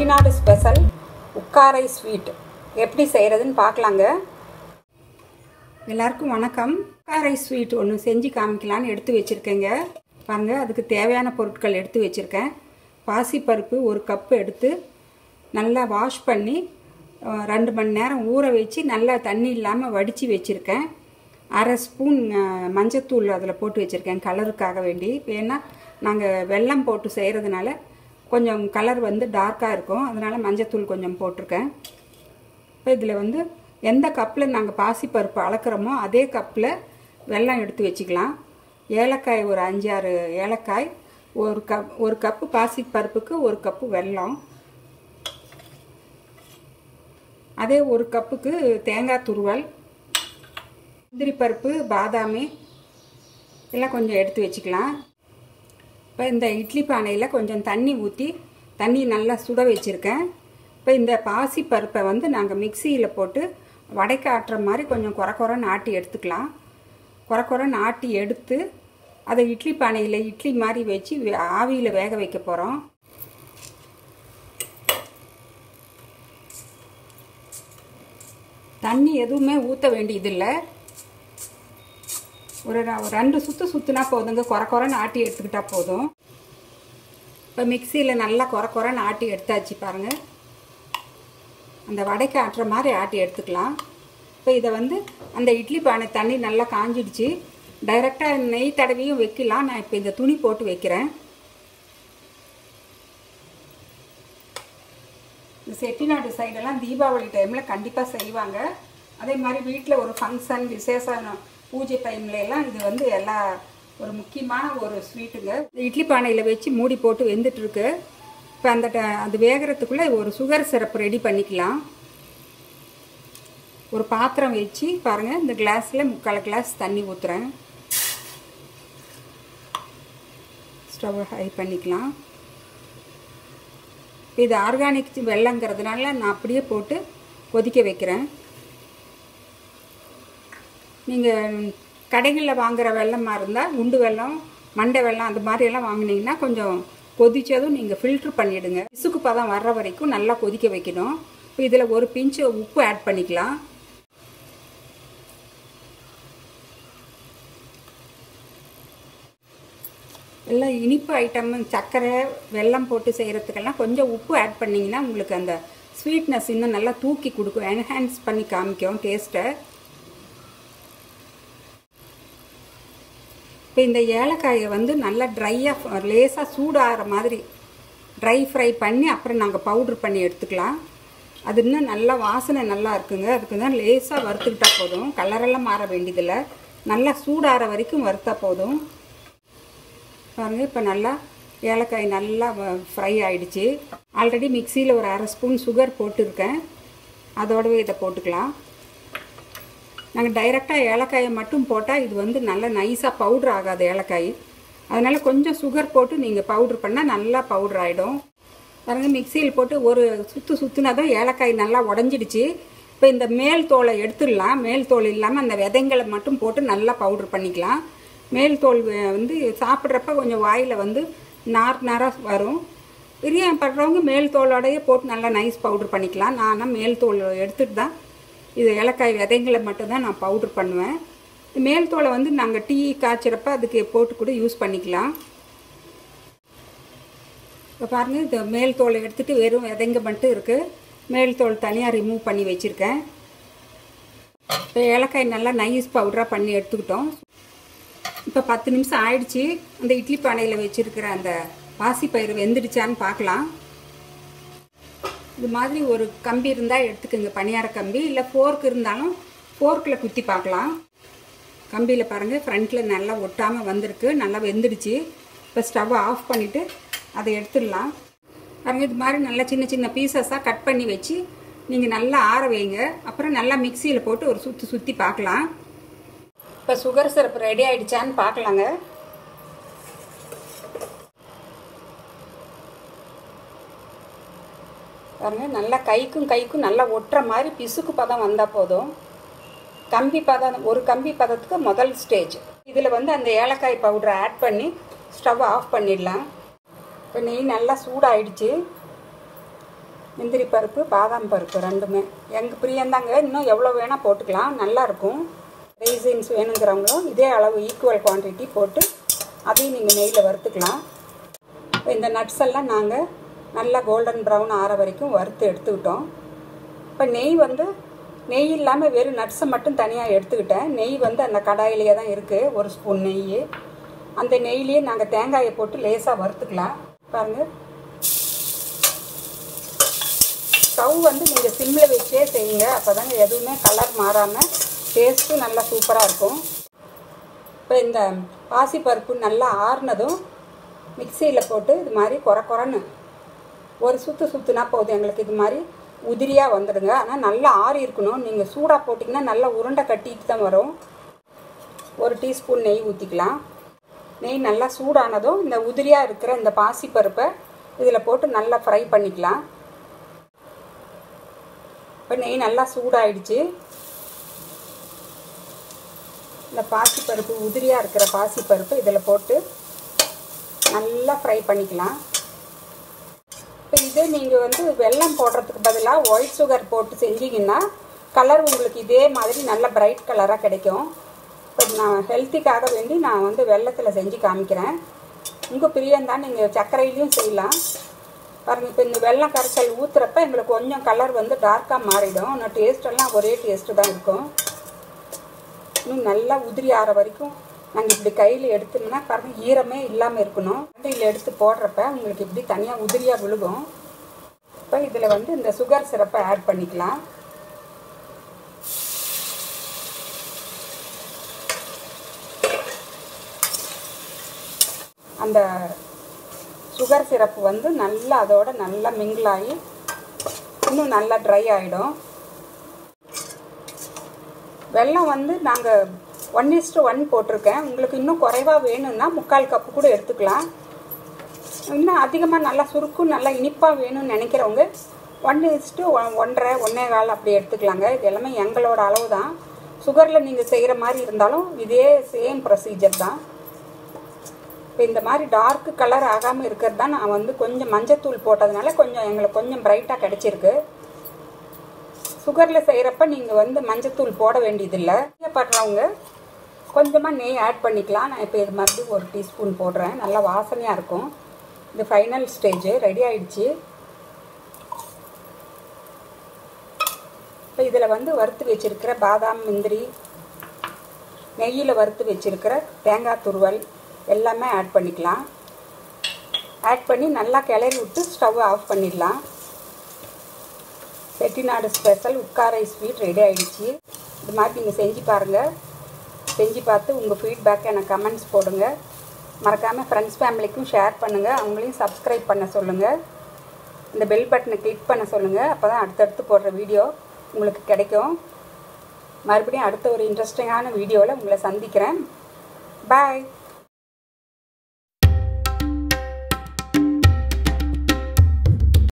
Chettinad special உக்காரை sweet எப்படி செய்கிறதுன்னு பார்க்கலாங்க எல்லாருக்கும் வணக்கம் உக்காரை ஸ்வீட் ஒன்று செஞ்சு காமிக்கலான்னு எடுத்து வச்சுருக்கேங்க பாருங்கள் அதுக்கு தேவையான பொருட்கள் எடுத்து வச்சுருக்கேன் பாசிப்பருப்பு ஒரு கப்பு எடுத்து நல்லா வாஷ் பண்ணி அஹ், ரெண்டு மணி நேரம் ஊற வச்சு நல்லா தண்ணி இல்லாமல் வடித்து வச்சுருக்கேன் அரை ஸ்பூன் அஹ், மஞ்சத்தூள் அதில் போட்டு வச்சுருக்கேன் கலருக்காக வேண்டி ஏன்னா நாங்கள் வெல்லம் போட்டு செய்கிறதுனால கொஞ்சம் கலர் வந்து டார்க்காக இருக்கும் அதனால் மஞ்சத்தூள் கொஞ்சம் போட்டிருக்கேன் இப்போ இதில் வந்து எந்த கப்பில் நாங்கள் பாசிப்பருப்பு அளக்குறோமோ அதே கப்பில் வெல்லம் எடுத்து வச்சுக்கலாம் ஏலக்காய் ஒரு அஞ்சாறு ஏலக்காய் ஒரு கப் ஒரு கப்பு பாசிப்பருப்புக்கு ஒரு கப்பு வெல்லம் அதே ஒரு கப்புக்கு தேங்காய் துருவல் முந்திரி பருப்பு பாதாமி எல்லாம் கொஞ்சம் எடுத்து வச்சுக்கலாம் இப்போ இந்த இட்லி பானையில் கொஞ்சம் தண்ணி ஊற்றி தண்ணி நல்லா சுட வச்சுருக்கேன் இப்போ இந்த பாசி பருப்பை வந்து நாங்கள் மிக்சியில் போட்டு வடைக்கு ஆட்டுற மாதிரி கொஞ்சம் குறை குறைன்னு ஆட்டி எடுத்துக்கலாம் குறை குறைன்னு ஆட்டி எடுத்து அதை இட்லி பானையில் இட்லி மாதிரி வச்சு ஆவியில் வேக வைக்க போகிறோம் தண்ணி எதுவுமே ஊற்ற வேண்டியதில்லை ஒரு ர- ஒரு ரெண்டு சுற்று சுற்றுனா போதுங்க குறை குறைன்னு ஆட்டி எடுத்துக்கிட்டா போதும் இப்போ மிக்சியில் நல்லா குறை குறைன்னு ஆட்டி எடுத்தாச்சு பாருங்கள் அந்த வடைக்கு ஆட்டுற மாதிரி ஆட்டி எடுத்துக்கலாம் இப்போ இதை வந்து அந்த இட்லி பானை தண்ணி நல்லா காஞ்சிடுச்சு டைரெக்டாக நெய் தடவியும் வைக்கலாம் நான் இப்போ இந்த துணி போட்டு வைக்கிறேன் இந்த செட்டிநாடு சைடெல்லாம் தீபாவளி டைமில் கண்டிப்பாக செய்வாங்க அதே மாதிரி வீட்டில் ஒரு ஃபங்க்ஷன் விசேஷம் பூஜை டைம்ல எல்லாம் இது வந்து எல்லா ஒரு முக்கியமான ஒரு ஸ்வீட்டுங்க இந்த இட்லி பானையில் வச்சு மூடி போட்டு வெந்துட்டுருக்கு இப்போ அந்த ட- அது வேகிறதுக்குள்ளே ஒரு சுகர் சிரப் ரெடி பண்ணிக்கலாம் ஒரு பாத்திரம் வச்சு பாருங்கள் இந்த கிளாஸில் முக்கால் கிளாஸ் தண்ணி ஊற்றுறேன் ஸ்டவ் ஹை பண்ணிக்கலாம் இது ஆர்கானிக் வெள்ளங்கிறதுனால நான் அப்படியே போட்டு கொதிக்க வைக்கிறேன் நீங்கள் கடைகளில் வாங்குற வெள்ளமாக இருந்தால் குண்டு வெல்லம் மண்டை வெல்லம் அந்த மாதிரியெல்லாம் வாங்குனீங்கன்னா கொஞ்சம் கொதிச்சதும் நீங்கள் ஃபில்ட்ரு பண்ணிவிடுங்க இசுக்கு பதம் வர்ற வரைக்கும் நல்லா கொதிக்க வைக்கணும் இப்போ இதில் ஒரு பிஞ்சு உப்பு ஆட் பண்ணிக்கலாம் எல்லாம் இனிப்பு ஐட்டம் சர்க்கரை வெல்லம் போட்டு செய்கிறதுக்கெல்லாம் கொஞ்சம் உப்பு ஆட் பண்ணிங்கன்னா உங்களுக்கு அந்த ஸ்வீட்னஸ் இன்னும் நல்லா தூக்கி கொடுக்கும் என்ஹான்ஸ் பண்ணி காமிக்கும் டேஸ்ட்டை இப்போ இந்த ஏலக்காயை வந்து நல்லா ட்ரையாக லேசாக சூடாகிற மாதிரி ட்ரை ஃப்ரை பண்ணி அப்புறம் நாங்கள் பவுட்ரு பண்ணி எடுத்துக்கலாம் அது இன்னும் நல்லா வாசனை நல்லா இருக்குங்க அதுக்கு தான் லேசாக வறுத்துக்கிட்டா போதும் கலரெல்லாம் மாற வேண்டியதில்லை நல்லா சூடாகிற வரைக்கும் வறுத்தா போதும் பாருங்க இப்போ நல்லா ஏலக்காய் நல்லா ஃப்ரை ஆயிடுச்சு ஆல்ரெடி மிக்சியில் ஒரு அரை ஸ்பூன் சுகர் போட்டிருக்கேன் அதோடவே இதை போட்டுக்கலாம் நாங்கள் டைரெக்டாக ஏலக்காயை மட்டும் போட்டால் இது வந்து நல்லா நைஸாக பவுட்ரு ஆகாது ஏலக்காய் அதனால் கொஞ்சம் சுகர் போட்டு நீங்கள் பவுட்ரு பண்ணால் நல்லா பவுட்ரு ஆகிடும் பாருங்கள் மிக்சியில் போட்டு ஒரு சுற்று சுற்றுனா தான் ஏலக்காய் நல்லா உடஞ்சிடுச்சு இப்போ இந்த மேல் தோலை எடுத்துடலாம் மேல் தோல் இல்லாமல் அந்த விதைங்களை மட்டும் போட்டு நல்லா பவுட்ரு பண்ணிக்கலாம் மேல் தோல் வ- வந்து சாப்பிட்றப்ப கொஞ்சம் வாயில் வந்து நார் நாராக வரும் பிரியாணி பண்ணுறவங்க மேல் தோலோடையே போட்டு நல்லா நைஸ் பவுட்ரு பண்ணிக்கலாம் நான் ஆனால் மேல் தோல் எடுத்துட்டு தான் இது ஏலக்காய் விதைங்களை மட்டும்தான் நான் பவுட்ரு பண்ணுவேன் மேல் தோலை வந்து நாங்கள் டீ காய்ச்சறப்ப அதுக்கு போட்டு கூட யூஸ் பண்ணிக்கலாம் இப்போ பாருங்கள் இந்த மேல் தோலை எடுத்துகிட்டு வெறும் விதைங்க மட்டும் இருக்குது மேல் தோல் தனியாக ரிமூவ் பண்ணி வச்சுருக்கேன் இப்போ ஏலக்காய் நல்லா நைஸ் பவுடராக பண்ணி எடுத்துக்கிட்டோம் இப்போ பத்து நிமிஷம் ஆயிடுச்சு அந்த இட்லி பானையில் வச்சுருக்கிற அந்த பாசிப்பயிறு வெந்துடுச்சான்னு பார்க்கலாம் இது மாதிரி ஒரு கம்பி இருந்தால் எடுத்துக்கோங்க பணியார கம்பி இல்லை ஃபோர்க் இருந்தாலும் ஃபோர்க்கில் குத்தி பார்க்கலாம் கம்பியில் பாருங்கள் ஃப்ரண்ட்டில் நல்லா ஒட்டாமல் வந்திருக்கு நல்லா வெந்துடுச்சு இப்போ ஸ்டவ்வை ஆஃப் பண்ணிவிட்டு அதை எடுத்துடலாம் பாருங்க இது மாதிரி நல்லா சின்ன சின்ன பீசஸாக கட் பண்ணி வச்சு நீங்கள் நல்லா ஆற வைங்க அப்புறம் நல்லா மிக்சியில் போட்டு ஒரு சுற்றி சுற்றி பார்க்கலாம் இப்போ சுகர் சிரப் ரெடி ஆயிடுச்சான்னு பார்க்கலாங்க பாருங்க நல்லா கைக்கும் கைக்கும் நல்லா ஒட்டுற மாதிரி பிசுக்கு பதம் வந்தால் போதும் கம்பி பதம் ஒரு கம்பி பதத்துக்கு முதல் ஸ்டேஜ் இதில் வந்து அந்த ஏலக்காய் பவுடரை ஆட் பண்ணி ஸ்டவ் ஆஃப் பண்ணிடலாம் இப்போ நெய் நல்லா சூடாயிடுச்சு முந்திரி பருப்பு பாதாம் பருப்பு ரெண்டுமே எங்கள் பிரியந்தாங்க இன்னும் எவ்வளோ வேணால் போட்டுக்கலாம் நல்லாயிருக்கும் ரைசின்ஸ் வேணுங்கிறவங்களும் இதே அளவு ஈக்குவல் குவான்டிட்டி போட்டு அதையும் நீங்கள் நெய்யில் வறுத்துக்கலாம் இப்போ இந்த நட்ஸ் எல்லாம் நாங்கள் நல்லா கோல்டன் ப்ரௌன் ஆற வரைக்கும் வறுத்து எடுத்துக்கிட்டோம் இப்போ நெய் வந்து நெய் இல்லாமல் வெறும் நட்ஸை மட்டும் தனியாக எடுத்துக்கிட்டேன் நெய் வந்து அந்த கடாயிலேயே தான் இருக்குது ஒரு ஸ்பூன் நெய் அந்த நெய்லேயே நாங்கள் தேங்காயை போட்டு லேசாக வறுத்துக்கலாம் பாருங்கள் ஸ்டவ் வந்து நீங்கள் சிம்மில் வச்சே செய்யுங்க அப்போ தாங்க எதுவுமே கலர் மாறாமல் டேஸ்ட்டும் நல்லா சூப்பராக இருக்கும் இப்போ இந்த பாசிப்பருப்பு நல்லா ஆறுனதும் மிக்சியில் போட்டு இது மாதிரி குறை குறைன்னு ஒரு சுற்று சுற்றுனா போதும் எங்களுக்கு இது மாதிரி உதிரியாக வந்துடுங்க ஆனால் நல்லா ஆறி இருக்கணும் நீங்கள் சூடாக போட்டிங்கன்னா நல்லா உருண்டை கட்டிட்டு தான் வரும் ஒரு டீஸ்பூன் நெய் ஊற்றிக்கலாம் நெய் நல்லா சூடானதும் இந்த உதிரியாக இருக்கிற இந்த பாசிப்பருப்பை இதில் போட்டு நல்லா ஃப்ரை பண்ணிக்கலாம் இப்போ நெய் நல்லா சூடாயிடுச்சு இந்த பாசிப்பருப்பு உதிரியாக இருக்கிற பாசிப்பருப்பு இதில் போட்டு நல்லா ஃப்ரை பண்ணிக்கலாம் இப்போ இதே நீங்கள் வந்து வெல்லம் போடுறதுக்கு பதிலாக ஒயிட் சுகர் போட்டு செஞ்சீங்கன்னா கலர் உங்களுக்கு இதே மாதிரி நல்ல பிரைட் கலராக கிடைக்கும் இப்போ நான் ஹெல்த்திக்காக வேண்டி நான் வந்து வெள்ளத்தில் செஞ்சு காமிக்கிறேன் உங்கள் பிரியந்தான் நீங்கள் சர்க்கரையிலையும் செய்யலாம் பாருங்கள் இப்போ இந்த வெள்ளம் கரைசல் ஊற்றுறப்ப எங்களுக்கு கொஞ்சம் கலர் வந்து டார்க்காக மாறிடும் ஆனால் டேஸ்டெல்லாம் ஒரே டேஸ்ட்டு தான் இருக்கும் இன்னும் நல்லா உதிரி ஆற வரைக்கும் நாங்கள் இப்படி கையில் எடுத்தோம்னா பாருங்கள் ஈரமே இல்லாமல் இருக்கணும் கையில் எடுத்து போடுறப்ப உங்களுக்கு இப்படி தனியாக உதிரியாக விழுகும் இப்போ இதில் வந்து இந்த சுகர் சிரப்பை ஆட் பண்ணிக்கலாம் அந்த சுகர் சிரப்பு வந்து நல்லா அதோட நல்லா மிங்கிள் ஆகி இன்னும் நல்லா ட்ரை ஆகிடும் வெல்லம் வந்து நாங்கள் ஒன் இஸ்டு ஒன் போட்டிருக்கேன் உங்களுக்கு இன்னும் குறைவாக வேணும்னா முக்கால் கப்பு கூட எடுத்துக்கலாம் இன்னும் அதிகமாக நல்லா சுருக்கும் நல்லா இனிப்பாக வேணும்னு நினைக்கிறவங்க ஒன் இஸ்டு ஒன்றரை ஒன்றே கால் அப்படி எடுத்துக்கலாங்க இது எல்லாமே எங்களோட அளவு தான் சுகரில் நீங்கள் செய்கிற மாதிரி இருந்தாலும் இதே சேம் ப்ரொசீஜர் தான் இப்போ இந்த மாதிரி டார்க் கலர் ஆகாமல் இருக்கிறது தான் நான் வந்து கொஞ்சம் மஞ்சத்தூள் போட்டதுனால கொஞ்சம் எங்களுக்கு கொஞ்சம் பிரைட்டாக கிடச்சிருக்கு சுகரில் செய்கிறப்ப நீங்கள் வந்து மஞ்சத்தூள் போட வேண்டியதில்லை படுறவங்க கொஞ்சமாக நெய் ஆட் பண்ணிக்கலாம் நான் இப்போ இது மறுபடியும் ஒரு டீஸ்பூன் போடுறேன் நல்லா வாசனையாக இருக்கும் இது ஃபைனல் ஸ்டேஜு ரெடி ஆயிடுச்சு இப்போ இதில் வந்து வறுத்து வச்சுருக்கிற பாதாம் முந்திரி நெய்யில் வறுத்து வச்சுருக்கிற தேங்காய் துருவல் எல்லாமே ஆட் பண்ணிக்கலாம் ஆட் பண்ணி நல்லா கிளறி விட்டு ஸ்டவ் ஆஃப் பண்ணிடலாம் செட்டிநாடு ஸ்பெஷல் உட்காரை ஸ்வீட் ரெடி ஆகிடுச்சு இது மாதிரி நீங்கள் செஞ்சு பாருங்கள் செஞ்சு பார்த்து உங்கள் ஃபீட்பேக்கை எனக்கு கமெண்ட்ஸ் போடுங்க மறக்காமல் ஃப்ரெண்ட்ஸ் ஃபேமிலிக்கும் ஷேர் பண்ணுங்கள் அவங்களையும் சப்ஸ்கிரைப் பண்ண சொல்லுங்கள் இந்த பெல் பட்டனை கிளிக் பண்ண சொல்லுங்கள் அப்போ தான் அடுத்தடுத்து போடுற வீடியோ உங்களுக்கு கிடைக்கும் மறுபடியும் அடுத்த ஒரு இன்ட்ரெஸ்டிங்கான வீடியோவில் உங்களை சந்திக்கிறேன் பாய்